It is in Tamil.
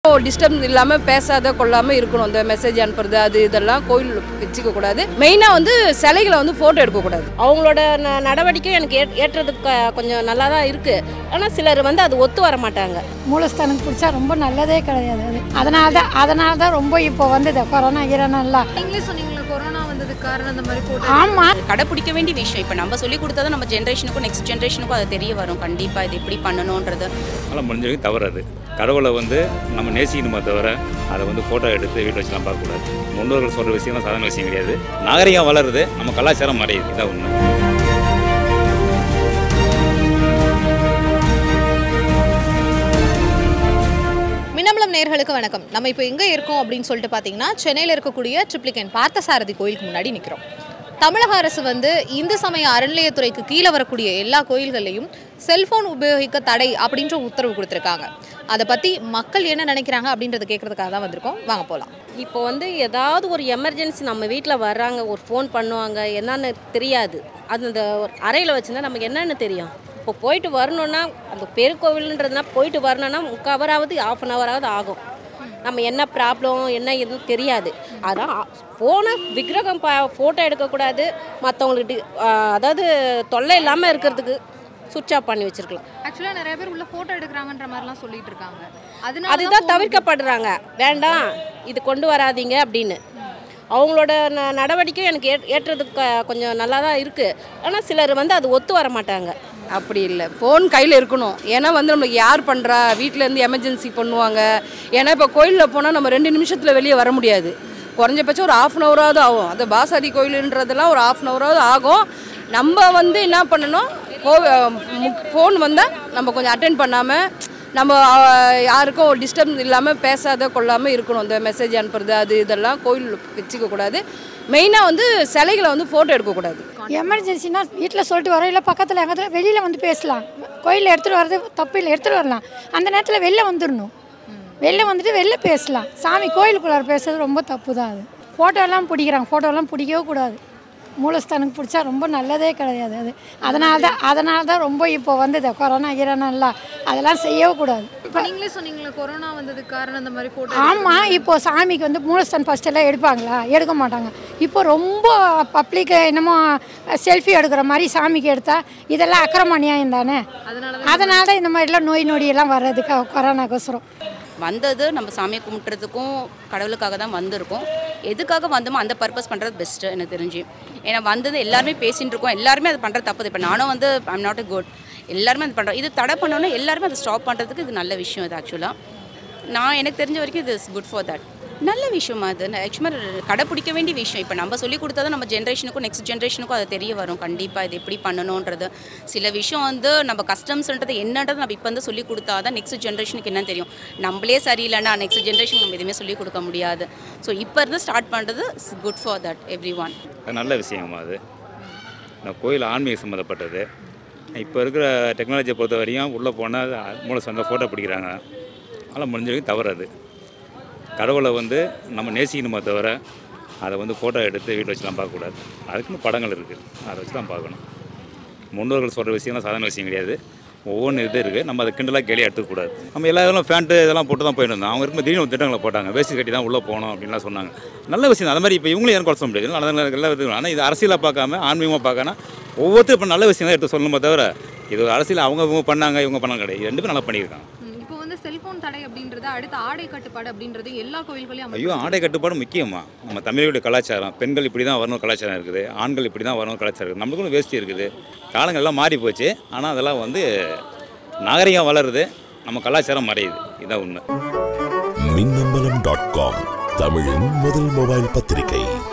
டிஸ்டர்ப் இல்லாமல் பேசாத கொள்ளாமல் இருக்கணும் இந்த மெசேஜ் அனுப்புறது அது இதெல்லாம் கோயில் வச்சுக்க கூடாது மெயினாக வந்து சிலைகளை வந்து ஃபோட்டோ எடுக்கக்கூடாது அவங்களோட ந- நடவடிக்கை எனக்கு ஏ- ஏற்றதுக்கு க- கொஞ்சம் நல்லா தான் இருக்குது ஆனால் சிலர் வந்து அது ஒத்து வர மாட்டாங்க மூலஸ்தானத்துக்கு பிடிச்சா ரொம்ப நல்லதே கிடையாது அது அதனால தான் அதனால தான் ரொம்ப இப்போ வந்து இந்த கொரோனா ஈரனெல்லாம் நீங்களே சொன்னீங்களா கொரோனா வந்ததுக்கு காரணம் இந்த மாதிரி போட்டோ ஆமாம் கடைப்பிடிக்க வேண்டிய விஷயம் இப்போ நம்ம சொல்லி கொடுத்தா நம்ம ஜென்ரேஷனுக்கும் நெக்ஸ்ட் ஜென்ரேஷனுக்கும் அது தெரிய வரும் கண்டிப்பாக இது எப்படி பண்ணணுன்றது அதனால் முடிஞ்ச வரைக்கும் தவறு அது கடவுளை வந்து நம்ம நேசிக்கணுமே தவிர அதை வந்து ஃபோட்டோ எடுத்து வீட்டில் வச்சுலாம் பார்க்கக்கூடாது முன்னோர்கள் சொல்கிற விஷயம்லாம் சாதாரண விஷயம் கிடையாது நாகரிகம் வளருது நம்ம கலாச்சாரம் மறையுது இதான் உண்மை மின்னம்பலம் நேர்களுக்கு வணக்கம் நம்ம இப்போ எங்கே இருக்கோம் அப்படின்னு சொல்லிட்டு பார்த்தீங்கன்னா சென்னையில் இருக்கக்கூடிய ட்ரிப்ளிகன் பார்த்தசாரதி கோயிலுக்கு முன்னாடி நிற்கிறோம் தமிழக அரசு வந்து இந்து சமய அறநிலையத்துறைக்கு கீழே வரக்கூடிய எல்லா கோயில்கள்லையும் செல்போன் உபயோகிக்க தடை அப்படின்ற உத்தரவு கொடுத்துருக்காங்க அதை பற்றி மக்கள் என்ன நினைக்கிறாங்க அப்படின்றத கேட்கறதுக்காக தான் வந்திருக்கோம் வாங்க போகலாம் இப்போ வந்து ஏதாவது ஒரு எமர்ஜென்சி நம்ம வீட்டில் வர்றாங்க ஒரு ஃபோன் பண்ணுவாங்க என்னன்னு தெரியாது அது அந்த ஒரு அறையில் வச்சுருந்தா நமக்கு என்னன்னு தெரியும் இப்போ போயிட்டு வரணுன்னா அந்த பெருக்கோவில்ன்றதுனா போயிட்டு வரணுன்னா முக்கால் ஹவராவது ஆஃப் அன் ஹவராவது ஆகும் நம்ம என்ன ப்ராப்ளம் என்ன எதுவும் தெரியாது அதான் போன விக்கிரகம் பா ஃபோட்டோ எடுக்கக்கூடாது மற்றவங்களுக்கு அதாவது தொல்லை இல்லாமல் இருக்கிறதுக்கு சுவிட்ச் ஆஃப் பண்ணி வச்சுருக்கலாம் ஆக்சுவலாக நிறைய பேர் உள்ள ஃபோட்டோ எடுக்கிறாங்கன்ற மாதிரிலாம் சொல்லிட்டு இருக்காங்க அதனால அதுதான் தவிர்க்கப்படுறாங்க வேண்டாம் இது கொண்டு வராதீங்க அப்படின்னு அவங்களோட ந- நடவடிக்கை எனக்கு ஏ ஏற்றதுக்கு க- கொஞ்சம் நல்லா தான் இருக்குது ஆனால் சிலர் வந்து அது ஒத்து வர மாட்டாங்க அப்படி இல்லை ஃபோன் கையில் இருக்கணும் ஏன்னா வந்து நம்மளுக்கு யார் பண்ணுறா வீட்டிலேருந்து எமர்ஜென்சி பண்ணுவாங்க ஏன்னா இப்போ கோயிலில் போனால் நம்ம ரெண்டு நிமிஷத்தில் வெளியே வர முடியாது குறைஞ்சபட்சம் ஒரு ஆஃப் அன் ஹவராவது ஆகும் அது பாசாதி கோயிலுன்றதெல்லாம் ஒரு ஆஃப் அன் ஹவராவது ஆகும் நம்ம வந்து என்ன பண்ணணும் கோ ஃபோன் வந்தால் நம்ம கொஞ்சம் அட்டென்ட் பண்ணாமல் நம்ம அஹ், யாருக்கும் டிஸ்டர்ப் இல்லாமல் பேசாத கொள்ளாமல் இருக்கணும் இந்த மெசேஜ் அனுப்புறது அது இதெல்லாம் கோயில் வச்சுக்க கூடாது மெயினாக வந்து சிலைகளை வந்து ஃபோட்டோ எடுக்கக்கூடாது எமர்ஜென்சினா வீட்டில் சொல்லிட்டு வரோம் இல்லை பக்கத்தில் எங்கத்தில் வெளியில் வந்து பேசலாம் கோயிலில் எடுத்துகிட்டு வர்றது தப்பு இல்லை எடுத்துகிட்டு வரலாம் அந்த நேரத்தில் வெளில வந்துடணும் வெளில வந்துட்டு வெளில பேசலாம் சாமி கோயிலுக்குள்ளார பேசுறது ரொம்ப தப்பு தான் அது ஃபோட்டோலாம் பிடிக்கிறாங்க ஃபோட்டோலாம் பிடிக்கவே கூடாது மூலஸ்தானுக்கு பிடிச்சா ரொம்ப நல்லதே கிடையாது அது அதனால தான் அதனால தான் ரொம்ப இப்போ வந்து இந்த கொரோனா ஈரனெல்லாம் அதெல்லாம் செய்யவே கூடாது இப்போ நீங்களே சொன்னீங்களா கொரோனா வந்ததுக்கு காரணம் இந்த மாதிரி போட்டோ ஆமாம் இப்போ சாமிக்கு வந்து மூலஸ்தான் ஃபர்ஸ்ட் எல்லாம் எடுப்பாங்களா எடுக்க மாட்டாங்க இப்போ ரொம்ப பப்ளிக் என்னமோ செல்ஃபி எடுக்கிற மாதிரி சாமிக்கு எடுத்தா இதெல்லாம் அக்கிரம அநியாயம் தானே அதனால அதனால தான் இந்த மாதிரிலாம் நோய் நொடியெல்லாம் வர்றதுக்கு கொரோனாக்கோசரம் வந்தது நம்ம சாமியை கும்பிட்டுறதுக்கும் கடவுளுக்காக தான் வந்திருக்கோம் எதுக்காக வந்தோமோ அந்த பர்பஸ் பண்ணுறது பெஸ்ட்டு எனக்கு தெரிஞ்சு ஏன்னா வந்தது எல்லாருமே பேசிட்டு இருக்கோம் எல்லாருமே அது பண்ணுறது தப்பு இப்போ நானும் வந்து ஐம் நாட் a குட் எல்லாருமே அது பண்ணுறோம் இது தடை பண்ணோன்னா எல்லாருமே அதை ஸ்டாப் பண்ணுறதுக்கு இது நல்ல விஷயம் இது ஆக்சுவலாக நான் எனக்கு தெரிஞ்ச வரைக்கும் இது இஸ் குட் ஃபார் தட் நல்ல விஷயமா அது ஆக்சுவலாக கடைப்பிடிக்க வேண்டிய விஷயம் இப்போ நம்ம சொல்லி கொடுத்தா தான் நம்ம ஜென்ரேஷனுக்கும் நெக்ஸ்ட் ஜென்ரேஷனுக்கும் அது தெரிய வரும் கண்டிப்பாக இது எப்படி பண்ணணுன்றது சில விஷயம் வந்து நம்ம கஸ்டம்ஸ்ன்றது என்னன்றது நம்ம இப்போ வந்து சொல்லி கொடுத்தா தான் நெக்ஸ்ட் ஜென்ரேஷனுக்கு என்ன தெரியும் நம்மளே சரியில்லைன்னா நெக்ஸ்ட் ஜென்ரேஷன் நம்ம எதுவுமே சொல்லி கொடுக்க முடியாது ஸோ இப்போ இருந்து ஸ்டார்ட் பண்ணுறது is good for that everyone அது நல்ல விஷயமா அது இந்த கோயில் ஆன்மீக சம்மந்தப்பட்டது இப்போ இருக்கிற டெக்னாலஜியை பொறுத்த வரையும் உள்ளே போனால் மூளை சொந்த ஃபோட்டோ பிடிக்கிறாங்க அதெல்லாம் முடிஞ்ச வரைக்கும் தவறு அது கடவுளை வந்து நம்ம நேசிக்கணுமே தவிர அதை வந்து ஃபோட்டோ எடுத்து வீட்டில் வச்சுலாம் பார்க்கக்கூடாது அதுக்குன்னு படங்கள் இருக்குது அதை வச்சு தான் பார்க்கணும் முன்னோர்கள் சொல்கிற விஷயம்லாம் சாதாரண விஷயம் கிடையாது ஒவ்வொன்று இது இருக்குது நம்ம அதை கிண்டலாக கேலியாக எடுத்துக்கூடாது நம்ம எல்லா இதெல்லாம் ஃபேண்ட்டு இதெல்லாம் போட்டு தான் போயிட்டு இருந்தோம் அவங்க இருக்கும் திடீர்னு ஒரு திட்டங்களை போட்டாங்க வேஸ்ட் கட்டி தான் உள்ளே போகணும் அப்படின்லாம் சொன்னாங்க நல்ல விஷயம் தான். அது மாதிரி இப்போ இவங்களும் யாரும் குறை சொல்ல முடியாது நல்ல நல்ல எல்லா விதம் ஆனால் இது அரசியலாக பார்க்காம ஆன்மீகமாக பார்க்கணும் ஒவ்வொருத்தரும் இப்போ நல்ல விஷயம் தான் எடுத்து சொல்லணுமே தவிர இது ஒரு அரசியல் அவங்க இவங்க பண்ணாங்க இவங்க பண்ணாங்க கிடையாது ரெண்டு பேரும் நல்லா பண்ணியிருக்காங்க இப்போ வந்து செல்போன் தடை அப்படின்றது அடுத்து ஆடை கட்டுப்பாடு அப்படின்றது எல்லா கோயில்களையும் ஐயோ ஆடை கட்டுப்பாடு முக்கியமா நம்ம தமிழர்களுடைய கலாச்சாரம் பெண்கள் இப்படி தான் வரணும் கலாச்சாரம் இருக்குது ஆண்கள் இப்படி தான் வரணும் கலாச்சாரம் இருக்குது நம்மளுக்கும் வேஷ்டி இருக்குது காலங்கள் எல்லாம் மாறி போச்சு ஆனால் அதெல்லாம் வந்து நாகரிகம் வளருது நம்ம கலாச்சாரம் மறையுது இதான் உண்மை மின்னம்பலம் டாட் காம் தமிழின் முதல் மொபைல் பத்திரிகை